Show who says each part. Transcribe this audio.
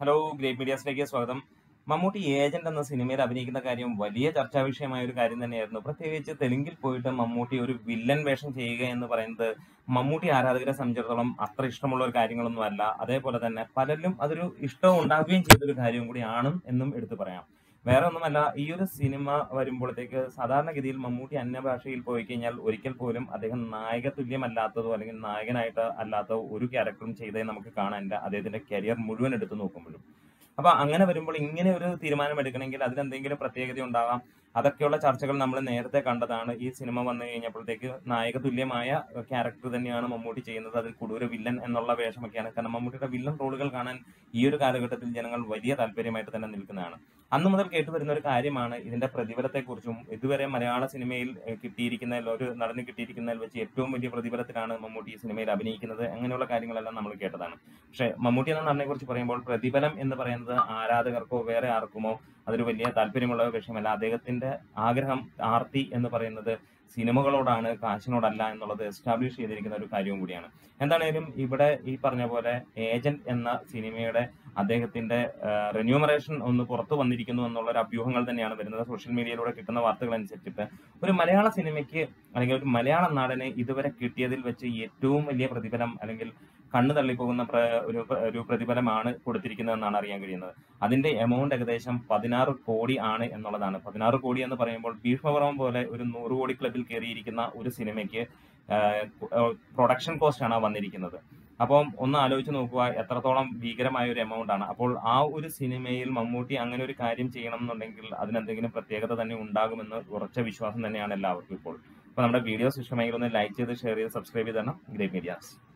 Speaker 1: hello great മീഡിയാസിലേക്ക് സ്വാഗതം Mammootty agent എന്ന സിനിമയിൽ അഭിനയിക്കുന്ന കാര്യം വലിയ ചർച്ചാ വിഷയമായ ഒരു കാര്യം തന്നെയായിരുന്നു പ്രത്യേകിച്ച് തെലുങ്കിൽ പോയിട്ട് മമ്മൂട്ടി ഒരു വില്ലൻ വേഷം ചെയ്യുക എന്ന് പറയുന്നത് മമ്മൂട്ടി ആരാധകരെ സംബന്ധിച്ചിടത്തോളം അത്ര ഇഷ്ടമുള്ള ഒരു കാര്യങ്ങളൊന്നും അല്ല അതേപോലെ തന്നെ പലരിലും അതൊരു ഇഷ്ടം ഉണ്ടാവുകയും ചെയ്തൊരു കാര്യം കൂടിയാണ് എന്നും എടുത്തു പറയാം വേറെ ഒന്നുമല്ല ഈ ഒരു സിനിമ വരുമ്പോഴത്തേക്ക് സാധാരണഗതിയിൽ മമ്മൂട്ടി അന്യഭാഷയിൽ പോയി കഴിഞ്ഞാൽ ഒരിക്കൽ പോലും അദ്ദേഹം നായക തുല്യമല്ലാത്തതോ അല്ലെങ്കിൽ നായകനായിട്ട് അല്ലാത്ത ഒരു ക്യാരക്ടറും ചെയ്തേ നമുക്ക് കാണാനില്ല അദ്ദേഹത്തിന്റെ കരിയർ മുഴുവൻ എടുത്തു നോക്കുമ്പോഴും അപ്പൊ അങ്ങനെ വരുമ്പോൾ ഇങ്ങനെ ഒരു തീരുമാനം എടുക്കണമെങ്കിൽ അതിലെന്തെങ്കിലും പ്രത്യേകത ഉണ്ടാവാം അതൊക്കെയുള്ള ചർച്ചകൾ നമ്മൾ നേരത്തെ കണ്ടതാണ് ഈ സിനിമ വന്നു കഴിഞ്ഞപ്പോഴത്തേക്ക് നായക തുല്യമായ ക്യാരക്ടർ തന്നെയാണ് മമ്മൂട്ടി ചെയ്യുന്നത് അതിൽ കൊടൂര വില്ലൻ എന്നുള്ള വേഷമൊക്കെയാണ് കാരണം മമ്മൂട്ടിയുടെ വില്ലൻ റോളുകൾ കാണാൻ ഈ ഒരു കാലഘട്ടത്തിൽ ജനങ്ങൾ വലിയ താല്പര്യമായിട്ട് തന്നെ നിൽക്കുന്നതാണ് അന്ന് മുതൽ കേട്ടുവരുന്ന ഒരു കാര്യമാണ് ഇതിന്റെ പ്രതിഫലത്തെക്കുറിച്ചും ഇതുവരെ മലയാള സിനിമയിൽ ഏഹ്, കിട്ടിയിരിക്കുന്നതിൽ ഒരു നടന് കിട്ടിയിരിക്കുന്നതിൽ വെച്ച് ഏറ്റവും വലിയ പ്രതിഫലത്തിലാണ് മമ്മൂട്ടി ഈ സിനിമയിൽ അഭിനയിക്കുന്നത് അങ്ങനെയുള്ള കാര്യങ്ങളെല്ലാം നമ്മൾ കേട്ടതാണ് പക്ഷെ മമ്മൂട്ടി എന്ന നടനെ കുറിച്ച് പറയുമ്പോൾ പ്രതിഫലം എന്ന് പറയുന്നത് ആരാധകർക്കോ വേറെ ആർക്കുമോ അതൊരു വലിയ താല്പര്യമുള്ള വിഷയമല്ല അദ്ദേഹത്തിന്റെ ആഗ്രഹം ആർത്തി എന്ന് പറയുന്നത് സിനിമകളോടാണ് കാശിനോടല്ല എന്നുള്ളത് എസ്റ്റാബ്ലിഷ് ചെയ്തിരിക്കുന്ന ഒരു കാര്യവും കൂടിയാണ് എന്താണേലും ഇവിടെ ഈ പറഞ്ഞ പോലെ ഏജന്റ് എന്ന സിനിമയുടെ അദ്ദേഹത്തിന്റെ റെന്യൂമറേഷൻ ഒന്ന് പുറത്തു വന്നിരിക്കുന്നു എന്നുള്ള ഒരു അഭ്യൂഹങ്ങൾ തന്നെയാണ് വരുന്നത് സോഷ്യൽ മീഡിയയിലൂടെ കിട്ടുന്ന വാർത്തകൾ അനുസരിച്ചിട്ട് ഒരു മലയാള സിനിമയ്ക്ക് അല്ലെങ്കിൽ ഒരു മലയാള നാടന് ഇതുവരെ കിട്ടിയതിൽ വെച്ച് ഏറ്റവും വലിയ പ്രതിഫലം അല്ലെങ്കിൽ കണ്ണു തള്ളിപ്പോകുന്ന പ്ര- ഒരു ഒരു പ്രതിഫലമാണ് കൊടുത്തിരിക്കുന്നതെന്നാണ് അറിയാൻ കഴിയുന്നത് അതിന്റെ എമൗണ്ട് ഏകദേശം പതിനാറ് കോടി ആണ് എന്നുള്ളതാണ് പതിനാറ് കോടി എന്ന് പറയുമ്പോൾ ഭീഷ്മപർവം പോലെ ഒരു നൂറ് കോടി ക്ലബിൽ കയറിയിരിക്കുന്ന ഒരു സിനിമയ്ക്ക് പ്രൊഡക്ഷൻ കോസ്റ്റ് ആണ് വന്നിരിക്കുന്നത് അപ്പം ഒന്ന് ആലോചിച്ച് നോക്കുക എത്രത്തോളം ഭീകരമായ ഒരു എമൗണ്ട് ആണ് അപ്പോൾ ആ ഒരു സിനിമയിൽ മമ്മൂട്ടി അങ്ങനെ ഒരു കാര്യം ചെയ്യണം എന്നുണ്ടെങ്കിൽ അതിനെന്തെങ്കിലും പ്രത്യേകത തന്നെ ഉണ്ടാകുമെന്ന് ഉറച്ച വിശ്വാസം തന്നെയാണ് എല്ലാവർക്കും ഇപ്പോൾ അപ്പൊ നമ്മുടെ വീഡിയോസ് ഇഷ്ടമെങ്കിൽ ഒന്ന് ലൈക്ക് ചെയ്ത് ഷെയർ ചെയ്ത് സബ്സ്ക്രൈബ് ചെയ്ത് തരണം ഗ്രേറ്റ് മീഡിയാസ്